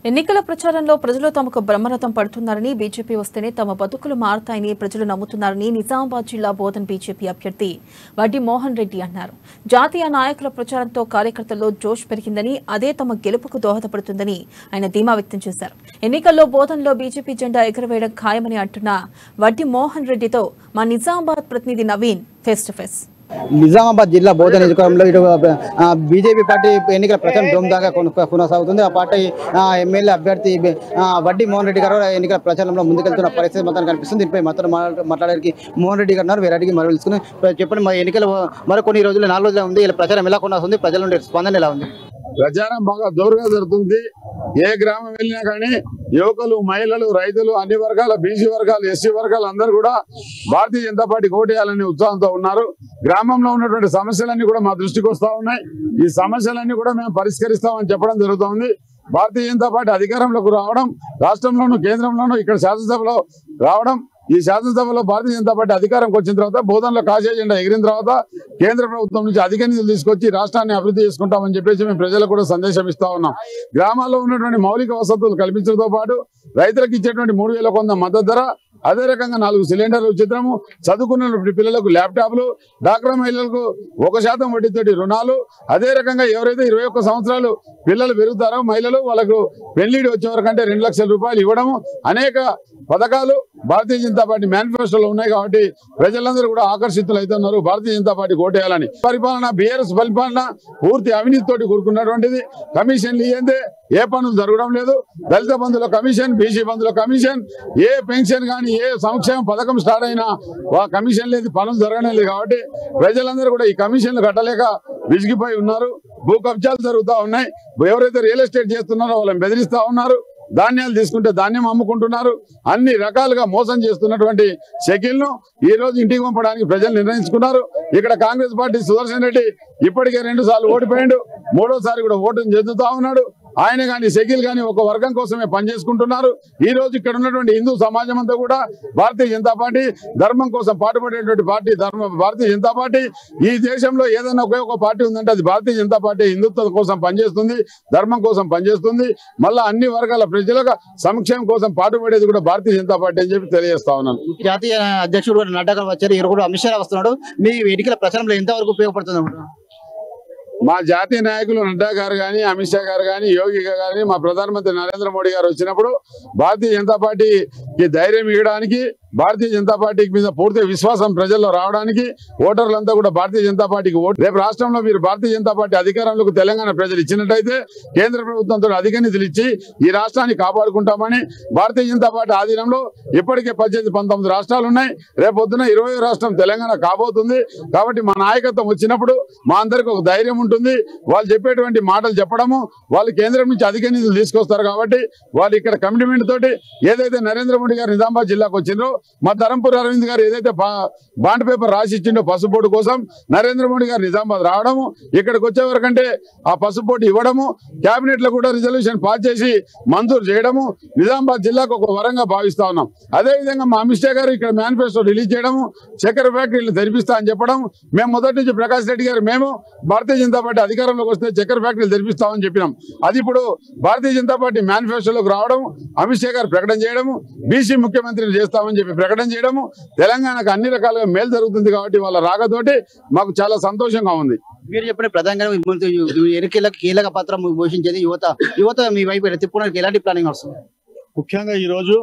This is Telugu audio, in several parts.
ఎన్నికల ప్రచారంలో ప్రజలు తమకు బ్రహ్మరథం పడుతున్నారని బీజేపీ వస్తేనే తమ బతుకులు మారతాయని ప్రజలు నమ్ముతున్నారని నిజామాబాద్ జిల్లా బోధన్ బీజేపీ అభ్యర్థి వడ్డి మోహన్ రెడ్డి అన్నారు జాతీయ నాయకుల ప్రచారంతో కార్యకర్తల్లో జోష్ పెరిగిందని అదే తమ గెలుపుకు దోహదపడుతుందని ఆయన ధీమా వ్యక్తం చేశారు ఎన్నికల్లో బోధన్లో బీజేపీ జెండా ఎగురవేయడం ఖాయమని అంటున్న వడ్డి మోహన్ రెడ్డితో మా నిజామాబాద్ ప్రతినిధి Naveen face to face Nizamabad జిల్లా బోధన నియోజకవర్గంలో ఇటు ఆ, బీజేపీ పార్టీ ఎన్నికల ప్రచారం ధూమ్ధాగా కొన- కొనసాగుతుంది ఆ పార్టీ ఆ, ఎమ్మెల్యే అభ్యర్థి ఆ, వడ్డీ మోహన్ రెడ్డి గారు ఎన్నికల ప్రచారంలో ముందుకెళ్తున్న పరిస్థితి మొత్తం కనిపిస్తుంది దీనిపై మొత్తం మాట్లాడడానికి మోహన్ రెడ్డి గారు ఉన్నారు వేరే అడిగి మరి తెలుసుకుని చెప్పండి మా ఎన్నికలు మరో కొన్ని రోజులు నాలుగు రోజులు ఉంది ఇలా ప్రచారం ఎలా కొనసాగుతుంది ప్రజల నుండి స్పందన ఎలా ఉంది ప్రచారం బాగా జోరుగా జరుగుతుంది ఏ గ్రామం వెళ్ళినా కానీ యువకులు మహిళలు రైతులు అన్ని వర్గాల బీసీ వర్గాలు ఎస్సీ వర్గాలు అందరూ కూడా భారతీయ జనతా పార్టీ ఓటేయాలనే ఉత్సాహంతో ఉన్నారు గ్రామంలో ఉన్నటువంటి సమస్యలన్నీ కూడా మా దృష్టికి వస్తా ఉన్నాయి ఈ సమస్యలన్నీ కూడా మేము పరిష్కరిస్తామని చెప్పడం జరుగుతోంది భారతీయ జనతా పార్టీ అధికారంలోకి రావడం రాష్ట్రంలోను కేంద్రంలోను ఇక్కడ శాసనసభలో రావడం ఈ శాసనసభలో భారతీయ జనతా పార్టీ అధికారంకి వచ్చిన తర్వాత బోధనలో కాశీ జెండా ఎగిరిన తర్వాత కేంద్ర ప్రభుత్వం నుంచి అధిక నిధులు తీసుకొచ్చి రాష్ట్రాన్ని అభివృద్ధి చేసుకుంటామని చెప్పేసి మేము ప్రజలకు కూడా సందేశం ఇస్తా ఉన్నాం గ్రామాల్లో ఉన్నటువంటి మౌలిక వసతులు కల్పించడంతో పాటు రైతులకు ఇచ్చేటువంటి మూడు వేల కొంత మద్దతు ధర అదే రకంగా నాలుగు సిలిండర్లు ఉచితము చదువుకున్నటువంటి పిల్లలకు ల్యాప్టాప్లు డాక్రా మహిళలకు ఒక శాతం వడ్డీతోటి రుణాలు అదే రకంగా ఎవరైతే ఇరవై ఒక్క సంవత్సరాలు పిల్లలు పెరుగుతారో మహిళలు వాళ్ళకు పెళ్లిడి వచ్చే వరకు అంటే రెండు లక్షల రూపాయలు ఇవ్వడము అనేక పథకాలు భారతీయ జనతా పార్టీ మేనిఫెస్టోలో ఉన్నాయి కాబట్టి ప్రజలందరూ కూడా ఆకర్షితులు అవుతున్నారు భారతీయ జనతా పార్టీ ఓటేయాలని పరిపాలన బీఆర్ఎస్ పరిపాలన పూర్తి అవినీతి తోటి కూరుకున్నటువంటిది కమిషన్లు ఇయ్యందే ఏ పనులు జరగడం లేదు దళిత బంధుల కమిషన్ బీసీ బంధుల కమిషన్ ఏ పెన్షన్ కానీ ఏ సంక్షేమ పథకం స్టార్ట్ అయినా ఆ కమిషన్ లేదు పనులు జరగడం లేదు కాబట్టి ప్రజలందరూ కూడా ఈ కమిషన్లు కట్టలేక విసిగిపోయి ఉన్నారు భూ కబ్జాలు జరుగుతూ ఉన్నాయి ఎవరైతే రియల్ ఎస్టేట్ చేస్తున్నారో వాళ్ళని బెదిరిస్తా ఉన్నారు ధాన్యాలు తీసుకుంటే ధాన్యం అమ్ముకుంటున్నారు అన్ని రకాలుగా మోసం చేస్తున్నటువంటి షకిల్ను ఈ రోజు ఇంటికి పంపడానికి ప్రజలు నిర్ణయించుకున్నారు ఇక్కడ కాంగ్రెస్ పార్టీ సుదర్శన్ రెడ్డి ఇప్పటికే రెండు సార్లు ఓడిపోయాడు మూడోసారి కూడా ఓటును చెందుతా ఉన్నాడు ఆయన కానీ షకిల్ కానీ ఒక వర్గం కోసమే పనిచేసుకుంటున్నారు ఈ రోజు ఇక్కడ ఉన్నటువంటి హిందూ సమాజం అంతా కూడా భారతీయ జనతా పార్టీ ధర్మం కోసం పాటుపడేటువంటి పార్టీ ధర్మ భారతీయ జనతా పార్టీ ఈ దేశంలో ఏదైనా ఒకే ఒక పార్టీ ఉందంటే అది భారతీయ జనతా పార్టీ హిందుత్వం కోసం పనిచేస్తుంది ధర్మం కోసం పనిచేస్తుంది మళ్ళా అన్ని వర్గాల ప్రజలకు సంక్షేమం కోసం పాటుపడేది కూడా భారతీయ జనతా పార్టీ అని చెప్పి తెలియజేస్తా ఉన్నాను జాతీయ అధ్యక్షుడు కూడా నడ్డా గారు వచ్చారు ఈరోజు కూడా అమిత్ షా వస్తున్నాడు మీ ఎన్నికల ప్రచారంలో ఎంతవరకు ఉపయోగపడుతుంది అనుకుంటున్నారు? మా జాతీయ నాయకులు నడ్డా గారు కానీ అమిత్ షా గారు కానీ యోగి గారు మా ప్రధానమంత్రి నరేంద్ర మోడీ గారు వచ్చినప్పుడు భారతీయ జనతా పార్టీకి ధైర్యం ఇవ్వడానికి భారతీయ జనతా పార్టీకి మీద పూర్తి విశ్వాసం ప్రజల్లో రావడానికి ఓటర్లంతా కూడా భారతీయ జనతా పార్టీకి ఓటు రేపు రాష్ట్రంలో మీరు భారతీయ జనతా పార్టీ అధికారంలోకి తెలంగాణ ప్రజలు ఇచ్చినట్టయితే కేంద్ర ప్రభుత్వంతో అధిక నిధులు ఇచ్చి ఈ రాష్ట్రాన్ని కాపాడుకుంటామని భారతీయ జనతా పార్టీ ఆధీనంలో ఇప్పటికే పద్దెనిమిది పంతొమ్మిది రాష్ట్రాలు ఉన్నాయి రేపు పొద్దున ఇరవై రాష్ట్రం తెలంగాణ కాబోతుంది కాబట్టి మా నాయకత్వం వచ్చినప్పుడు మా అందరికి ఒక ధైర్యం ఉంటుంది వాళ్ళు చెప్పేటువంటి మాటలు చెప్పడము వాళ్ళు కేంద్రం నుంచి అధిక నిధులు తీసుకొస్తారు కాబట్టి వాళ్ళు ఇక్కడ కమిట్మెంట్ తోటి ఏదైతే నరేంద్ర మోడీ గారు నిజామాబాద్ జిల్లాకు వచ్చిండ్రో మా ధరంపూర్ అరవింద్ గారు ఏదైతే బా- బాండ్ పేపర్ రాసి ఇచ్చిండో పసుపోటు కోసం నరేంద్ర మోడీ గారు నిజామాబాద్ రావడము ఇక్కడికి వచ్చే వరకంటే ఆ పసుపోటు ఇవ్వడము కేబినెట్ లో కూడా రిజల్యూషన్ పాస్ చేసి మంజూరు చేయడము నిజామాబాద్ జిల్లాకు ఒక వరంగా భావిస్తా ఉన్నాం అదే విధంగా మా అమిత్ షా గారు ఇక్కడ మేనిఫెస్టో రిలీజ్ చేయడము చక్కెర ఫ్యాక్టరీలు తెరిపిస్తా అని చెప్పడం మేము మొదటి నుంచి ప్రకాష్ రెడ్డి గారు మేము భారతీయ జనతా పార్టీ అధికారంలోకి వస్తే చక్కెర ఫ్యాక్టరీలు తెరిపిస్తామని చెప్పినాం అది ఇప్పుడు భారతీయ జనతా పార్టీ మేనిఫెస్టోలోకి రావడం అమిత్ షా గారు ప్రకటన చేయడము బీసీ ముఖ్యమంత్రిని చేస్తామని చెప్పి ప్రకటన చేయడము తెలంగాణకు అన్ని రకాలుగా మేలు జరుగుతుంది కాబట్టి వాళ్ళ రాకతోటి మాకు చాలా సంతోషంగా ఉంది మీరు చెప్పిన ప్రధానంగా ముందు ఈ- ఈ ఎన్నికలకు కీలక పాత్ర పోషించేది యువత యువత మీ వైపు తిప్పుకోవడానికి ఎలాంటి ప్లానింగ్ వస్తుంది ముఖ్యంగా ఈ రోజు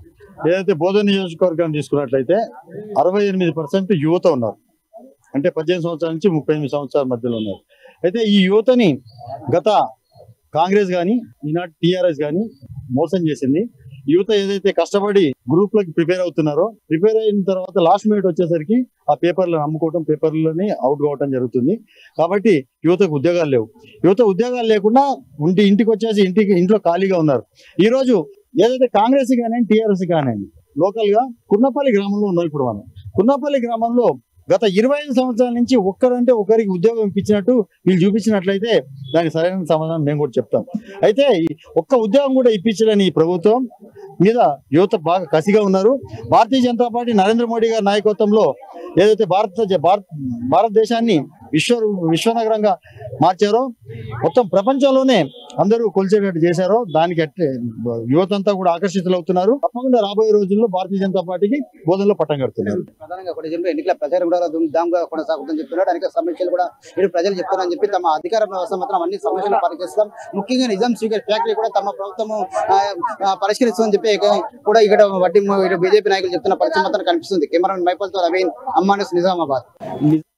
ఏదైతే బోధన నియోజకవర్గాన్ని తీసుకున్నట్లయితే అరవై ఎనిమిది పర్సెంట్ యువత ఉన్నారు అంటే పద్దెనిమిది సంవత్సరాల నుంచి ముప్పై ఎనిమిది సంవత్సరాల మధ్యలో ఉన్నారు అయితే ఈ యువతని గత కాంగ్రెస్ కానీ ఈనాటి టిఆర్ఎస్ కానీ మోసం చేసింది యువత ఏదైతే కష్టపడి గ్రూప్ లకి ప్రిపేర్ అవుతున్నారో ప్రిపేర్ అయిన తర్వాత లాస్ట్ మినిట్ వచ్చేసరికి ఆ పేపర్లను అమ్ముకోవటం పేపర్లని అవుట్ కావటం జరుగుతుంది కాబట్టి యువతకు ఉద్యోగాలు లేవు యువత ఉద్యోగాలు లేకుండా ఉంటి ఇంటికి వచ్చేసి ఇంటికి ఇంట్లో ఖాళీగా ఉన్నారు ఈ రోజు ఏదైతే కాంగ్రెస్ కానీ టీఆర్ఎస్ కానివ్వండి లోకల్ గా కున్నపల్లి గ్రామంలో ఉన్నాం ఇప్పుడు మనం కున్నపల్లి గ్రామంలో గత ఇరవై ఐదు సంవత్సరాల నుంచి ఒక్కరంటే ఒకరికి ఉద్యోగం ఇప్పించినట్టు వీళ్ళు చూపించినట్లయితే దానికి సరైన సమాధానం మేము కూడా చెప్తాం అయితే ఈ ఒక్క ఉద్యోగం కూడా ఇప్పించలేని ఈ ప్రభుత్వం మీద యువత బాగా కసిగా ఉన్నారు భారతీయ జనతా పార్టీ నరేంద్ర మోడీ గారి నాయకత్వంలో ఏదైతే భారత భారత్ భారతదేశాన్ని విశ్వ విశ్వనగరంగా మార్చారో మొత్తం ప్రపంచంలోనే అందరూ కొలిచేటట్టు చేశారో దానికి అట్టే యువత అంతా కూడా ఆకర్షితులవుతున్నారు తప్పకుండా రాబోయే రోజుల్లో భారతీయ జనతా పార్టీకి బోధనలో పట్టం కడుతున్నారు ప్రధానంగా కొన్ని జిల్లాలో ఎన్నికల ప్రచారం కూడా దుమ్దాంగా కొనసాగుతుందని చెప్తున్నారు అనేక సమస్యలు కూడా ఇటు ప్రజలు చెప్తున్నారని చెప్పి తమ అధికార వ్యవస్థ మాత్రం అన్ని సమస్యలు పరిగణిస్తాం ముఖ్యంగా నిజాం స్వీకర్ ఫ్యాక్టరీ కూడా తమ ప్రభుత్వం పరిష్కరిస్తుందని చెప్పి కూడా ఇక్కడ వడ్డీ ఇటు బీజేపీ నాయకులు చెప్తున్న పరిస్థితి మాత్రం కనిపిస్తుంది కెమెరా మైపల్తో రవీన్ అమ్మానస్ నిజామాబాద్